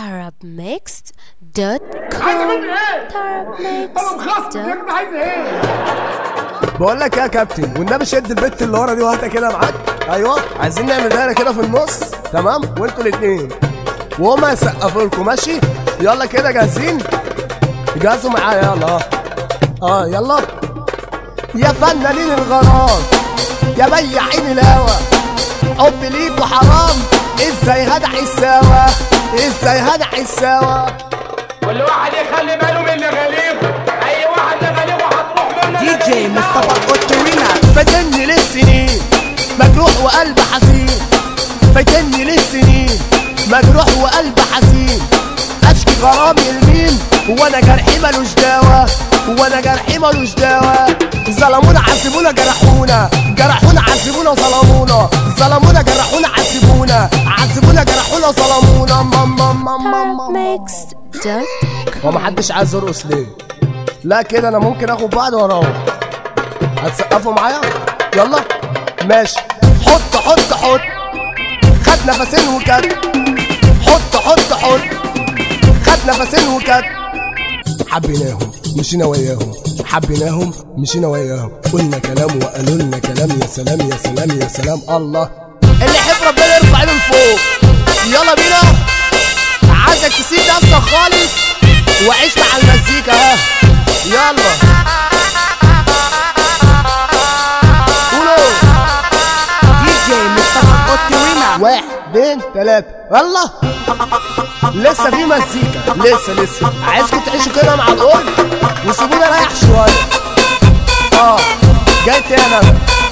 tarabmixed.com tarabmixed.com بقول لك إيه يا كابتن والنبي شد البت اللي ورا دي وهاتها كده معاك ايوه عايزين نعمل دايره كده في النص تمام وانتوا الاثنين وهما يسقفوا لكم ماشي يلا كده جاهزين جهزوا معايا يلا اه اه يلا يا فنانين الغرام يا بياعين الهوا حب ليكوا حرام ازاي هدعي السوا ازاي هدعي السوا كل واحد يخلي باله من اللي غليبه اي واحد لغليبه هتروح منه دي جي مصطفى قطرينا فاتني للسنين مجروح وقلب حزين فاتني للسنين مجروح وقلب حزين اشكي غرامي لمين وانا جرحي ملوش دوا وانا جرحي ملوش دوا ظلمونا عذبونا جرحونا جرحونا عذبونا ظلمونا ظلمونا جرحونا عذبونا عذبونا جرحونا ظلمونا ماما ماما ماما tarabmixed.com هو محدش عايز يرقص ليه؟ لا كده انا ممكن اخد بعض واروح هتسقفوا معايا؟ يلا ماشي حط حط حط خد نفسين وكت حط حط حط خد نفسين وكت حبيناهم مشينا وياهم حبيناهم مشينا وياهم قلنا كلام وقالوا لنا كلام يا سلام يا سلام يا سلام الله اللي يحب ربنا يرفع ايده لفوق يلا بينا عايزك تسيب نفسك خالص وعيش مع المزيكا ها يلا قولوا دي جي مصطفى قطرينا واحد اتنين تلاتة يلا لسه في مزيكا لسه لسه عايزكم تعيشوا كده مع القول وسيبوني اريح شوية اه جاي تاني انا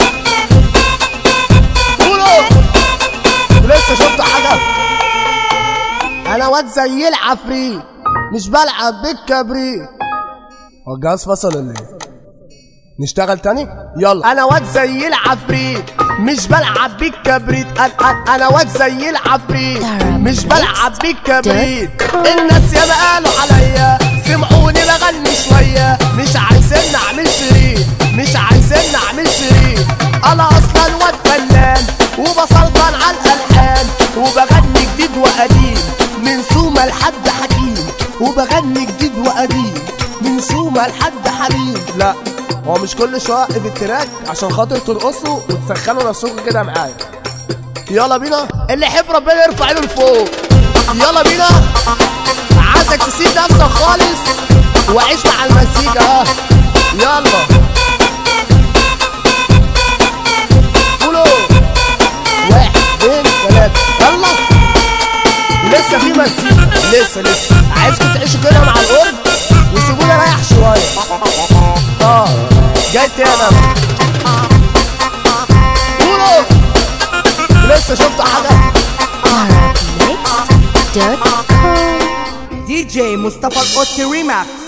قولوا لسه شفت حاجة انا واد زي العفريت مش بلعب بالكبريت هو الجهاز فصل ولا ايه؟ نشتغل تاني يلا انا واد زي العفريت مش بلعب بالكبريت أنا, أنا, انا واد زي العفريت مش بلعب بالكبريت الناس يا قالوا عليا سمعوني بغني شويه مش عايزين اعمل شريط مش عايزين اعمل شريط انا اصلا واد فنان وبسلطن على الالحان وبغني جديد وقديم من سومه لحد حكيم وبغني جديد وقديم من سومه لحد حبيب لا هو مش كل شويه في التراك عشان خاطر ترقصوا وتسخنوا نفسكم كده معايا يلا بينا اللي يحب ربنا يرفع ايده لفوق يلا بينا عايزك تسيب نفسك خالص وعيش مع المزيكا ها يلا قولوا واحد اتنين تلاته يلا لسه في مزيكا لسه لسه عايزكم تعيشوا كده مع القرب وسيبوني اريح شويه اه جاي تاني انا قولوا لسه شفت حاجه tarabmixed.com دي جي مصطفى قطرينا